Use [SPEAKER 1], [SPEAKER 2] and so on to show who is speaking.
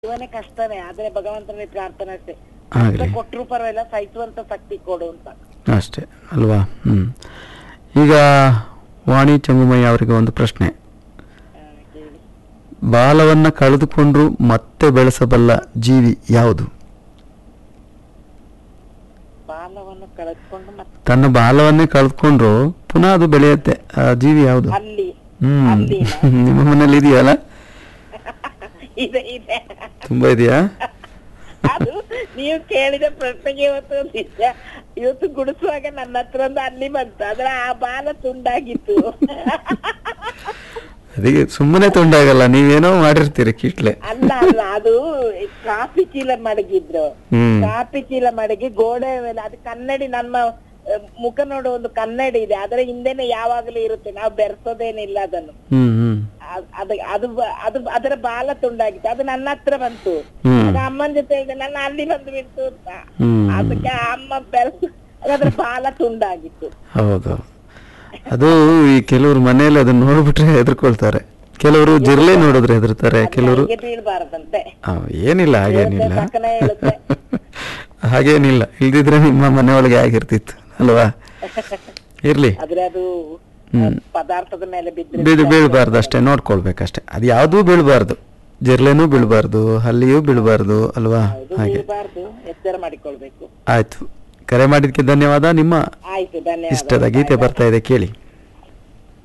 [SPEAKER 1] ಜೀವನೇ ಕಷ್ಟನೇ ಆದ್ರೆ ಭಗವಂತನಲ್ಲಿ ಪ್ರಾರ್ಥನೆ ಅಷ್ಟೇ
[SPEAKER 2] ಆಗ್ಲಿ.
[SPEAKER 1] ಕೊಟ್ಟರು ಪರವಾಗಿಲ್ಲ ಸಹಿಸುವಂತ ಶಕ್ತಿ ಕೊಡು ಅಂತ
[SPEAKER 2] ಅಷ್ಟೇ ಅಲ್ವಾ ಹ್ಮ್ ಈಗ ವಾಣಿ ಚಂಗುಮಯ್ಯ ಅವರಿಗೆ ಒಂದು ಪ್ರಶ್ನೆ
[SPEAKER 1] ಆ, ಕೇಳಿ
[SPEAKER 2] ಬಾಲವನ್ನ ಕಳೆದುಕೊಂಡ್ರು ಮತ್ತೆ ಬೆಳೆಸಬಲ್ಲ ಜೀವಿ ಯಾವುದು
[SPEAKER 1] ಬಾಲವನ್ನು ಕಳೆದುಕೊಂಡು ಮತ್ತೆ
[SPEAKER 2] ತನ್ನ ಬಾಲವನ್ನೇ ಕಳೆದುಕೊಂಡ್ರು ಪುನಃ ಅದು ಬೆಳೆಯುತ್ತೆ ಆ ಜೀವಿ ಯಾವುದು
[SPEAKER 1] ಅಲ್ಲಿ
[SPEAKER 2] ಹ್ಮ್
[SPEAKER 1] ಅಲ್ಲಿನ?
[SPEAKER 2] ನಿಮ್ಮ ಮನೇಲಿ ಇದೆಯಲ್ಲ
[SPEAKER 1] ಇದೆ ಇದೆ
[SPEAKER 2] ತುಂಬಾ ಇದೆಯಾ
[SPEAKER 1] ಅದು ನೀವು ಕೇಳಿದ ಪ್ರಶ್ನೆಗೆ ಇವತ್ತು ನಿಜ ಇವತ್ತು ಗುಡಿಸುವಾಗ ನನ್ನ ಹತ್ರ ಒಂದು ಅಲ್ಲಿ ಬಂತು ಆದ್ರೆ ಆ ಬಾಲ ತುಂಡಾಗಿತ್ತು
[SPEAKER 2] ಅದಕ್ಕೆ ಸುಮ್ಮನೆ ತುಂಡಾಗಲ್ಲ ನೀವೇನೋ ಮಾಡಿರ್ತೀರಿ ಕಿಟ್ಲೆ
[SPEAKER 1] ಅಲ್ಲ ಅಲ್ಲ ಅದು ಕಾಫಿ ಚೀಲ ಮಡಗಿದ್ರು
[SPEAKER 2] ಹ್ಮ್
[SPEAKER 1] ಕಾಫಿ ಚೀಲ ಮಡಗಿ ಗೋಡೆ ಮೇಲೆ ಅದು ಕನ್ನಡಿ ನಮ್ಮ ಆ, ಮುಖ ನೋಡೋ ಒಂದು ಕನ್ನಡಿ ಇದೆ ಅದರ ಹಿಂದೆನೆ ಯಾವಾಗಲೂ ಇರುತ್ತೆ ನಾವು ಬೆರೆಸೋದೇನಿಲ್ಲ ಅದನ್ನು
[SPEAKER 2] ಹ್ಮ್ ಹ್ಮ್
[SPEAKER 1] ಅದ್- ಅದು ಅದು ಬ- ಅದು ಅದರ ಬಾಲ ತುಂಡಾಗಿತ್ತು ಅದು ನನ್ನ ಹತ್ರ ಬಂತು
[SPEAKER 2] ಹ್ಮ್.
[SPEAKER 1] ಅದು ಅಮ್ಮನ ಜೊತೆ ಹೇಳಿದೆ ನನ್ನ ಅಲ್ಲಿ ಬಂದು ಬಿಡ್ತು ಅಂತ
[SPEAKER 2] ಹ್ಮ್
[SPEAKER 1] ಅದಕ್ಕೆ ಆ ಅಮ್ಮ ಬೆರೆಸು ಅದರ ಬಾಲ ತುಂಡಾಗಿತ್ತು
[SPEAKER 2] ಹೌದು ಅದು ಈ ಕೆಲವರು ಮನೆಯಲ್ಲಿ ಅದನ್ನ ನೋಡ್ಬಿಟ್ರೆ ಹೆದರ್ಕೊಳ್ತಾರೆ ಕೆಲವರು ಜಿರ್ಲೆ ನೋಡಿದ್ರೆ ಹೆದರ್ತಾರೆ ಕೆಲವರು
[SPEAKER 1] ಹೀಗೆ ಬೀಳ್ಬಾರ್ದಂತೆ
[SPEAKER 2] ಆ, ಏನಿಲ್ಲ ಹಾಗೇನಿಲ್ಲ
[SPEAKER 1] ಪಕ್ಕನೆ ಹೇಳುತ್ತೆ.
[SPEAKER 2] ಹಾಗೇನಿಲ್ಲ ಇಲ್ದಿದ್ರೆ ನಿಮ್ಮ ಮನೆ ಒಳಗೆ ಆಗಿರ್ತಿತ್ತು ಅಲ್ವಾ ಇರ್ಲಿ
[SPEAKER 1] ಆದ್ರೆ ಅದು
[SPEAKER 2] ಹ್ಮ್.
[SPEAKER 1] ಪದಾರ್ಥದ ಮೇಲೆ ಬಿದ್ರೆ
[SPEAKER 2] ಬೀಳ್ ಬೀಳ್ಬಾರ್ದು ಅಷ್ಟೇ ನೋಡ್ಕೊಳ್ಬೇಕಷ್ಟೇ ಅದು ಯಾವುದೂ ಬೀಳ್ಬಾರ್ದು ಜಿರ್ಲೆನೂ ಬೀಳ್ಬಾರ್ದು ಹಲ್ಲಿಯೂ ಬೀಳ್ಬಾರ್ದು ಅಲ್ವಾ
[SPEAKER 1] ಇದು
[SPEAKER 2] ಹಾಗೆ
[SPEAKER 1] ಬೀಳ್ಬಾರ್ದು ಎಚ್ಚರ ಮಾಡಿಕೊಳ್ಬೇಕು
[SPEAKER 2] ಆಯ್ತು ಕರೆ ಮಾಡಿದ್ಕೆ ಧನ್ಯವಾದ ನಿಮ್ಮ
[SPEAKER 1] ಆಯ್ತು ಧನ್ಯವಾದ
[SPEAKER 2] ಇಷ್ಟದ ಗೀತೆ ಬರ್ತಾ ಇದೆ ಕೇಳಿ